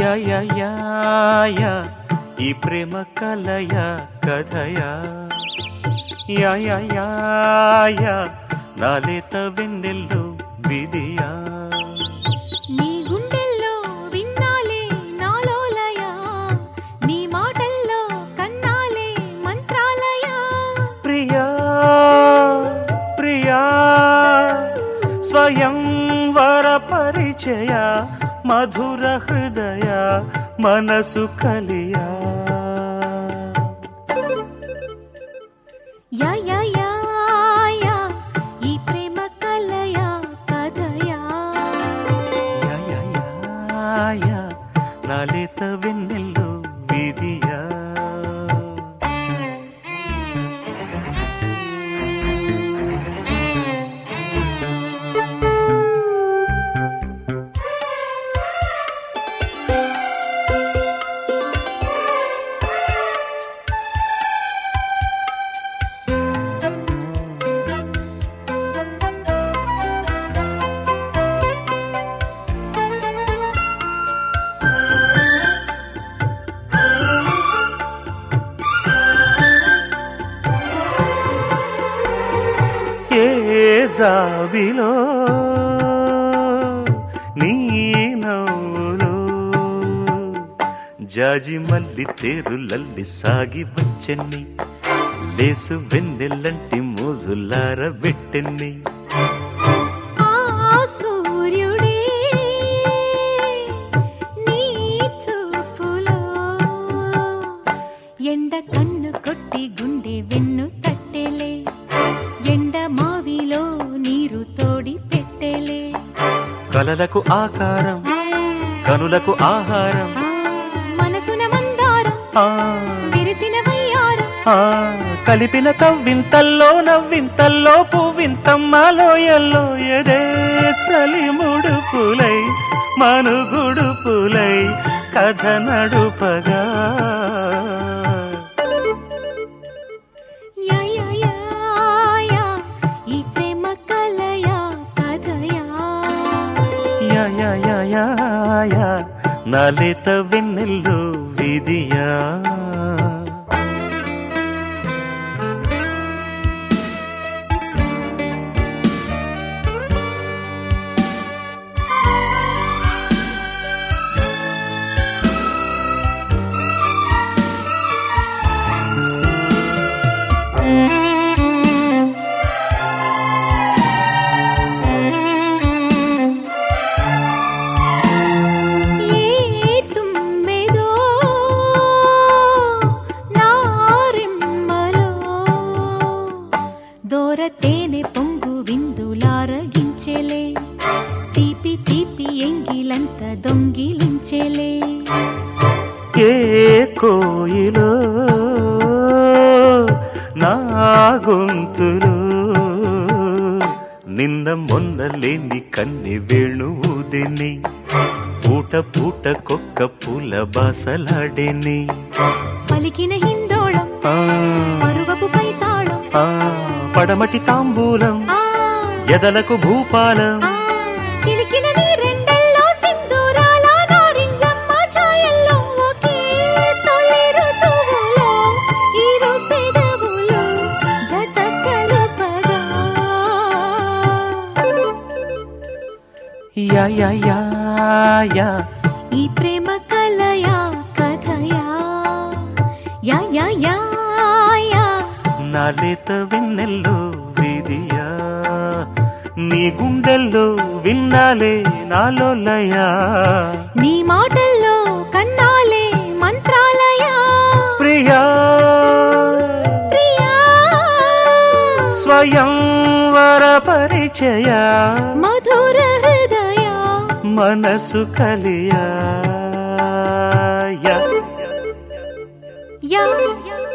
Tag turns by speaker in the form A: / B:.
A: yeah యా యా యా ఈ ప్రేమ కలయ కథయా యా యా యా యా నాలేత వెన్నెల్లో విధియా
B: నీ గుండెల్లో విన్నాలే నాలోలయ నీ మాటల్లో కన్నాలే మంత్రాలయ
A: ప్రియా ప్రియా స్వయం వర పరిచయ మధుర హృదయ మనసు కలియా
B: యా యా యా యా ఈ ప్రేమ కలయ కథయా
A: యా యా యా యా నాలేత వెన్నెల్లో విధియా ఏ జాబిలో నీ నవ్వులో జాజి మల్లి తేరులల్లి సాగి వచ్చెన్ని లేసు వెన్నెల్లంటి మోజులార పెట్టెన్ని
B: ఆ సూర్యుడే నీ చూపులో ఎండ కన్ను కొట్టి గుండె వెన్ను తట్టెలే ఎండ మావిలో నీరు తోడి పెట్టెలే
A: కలలకు ఆకారం కనులకు ఆహారం
B: మనసున మందారం
A: ఆ
B: విరిసిన వయ్యారం
A: ఆ కలిపిన కవ్వింతల్లో నవ్వింతల్లో పువ్వింతమ్మలోయల్లో ఎదే చలి ముడుపులై మనుగుడుపులై కథ నడుపగా
B: యా యా యా యా ఈ ప్రేమ కలయా కథయా
A: యా యా యా యా యా నాలేత వెన్నెల్లో విధియా
B: ఏ తుమ్మెదో నారిమ్మలో దోర తేనె పొంగు విందులారగించెలే తీపి తీపి ఎంగిలంత దొంగిలించెలే
A: ఏ కోయిలో నా గొంతులో నిన్న మొన్న లేని కన్నె వేణువుదిని పూట పూట కొక్క పూల బాసలాడేని
B: పలికిన హిందోళం
A: ఆ,
B: పరువపు పైతాళం
A: ఆ, పడమటి తాంబూలం
B: ఆ
A: ఎదలకు భూపాలం
B: ఆ చిలికిన నీ రెండల్లో సింధూరాల నారింజమ్మ ఛాయల్లో ఒకే తొలి ఋతువులో ఇరు పెదవులు జత కలుపగా
A: యా యా యా యా
B: ఈ ప్రేమ కలయా కథయా యా యా యా యా
A: నాలేత వెన్నెల్లో విధియా నీ గుండెల్లో విన్నాలే నాలో లయా
B: నీ మాటల్లో కన్నాలే మంత్రాలయా
A: ప్రియా
B: ప్రియా
A: స్వయం వర పరిచయ
B: మధుర హృదయ
A: మనసు కలియా యా
B: యా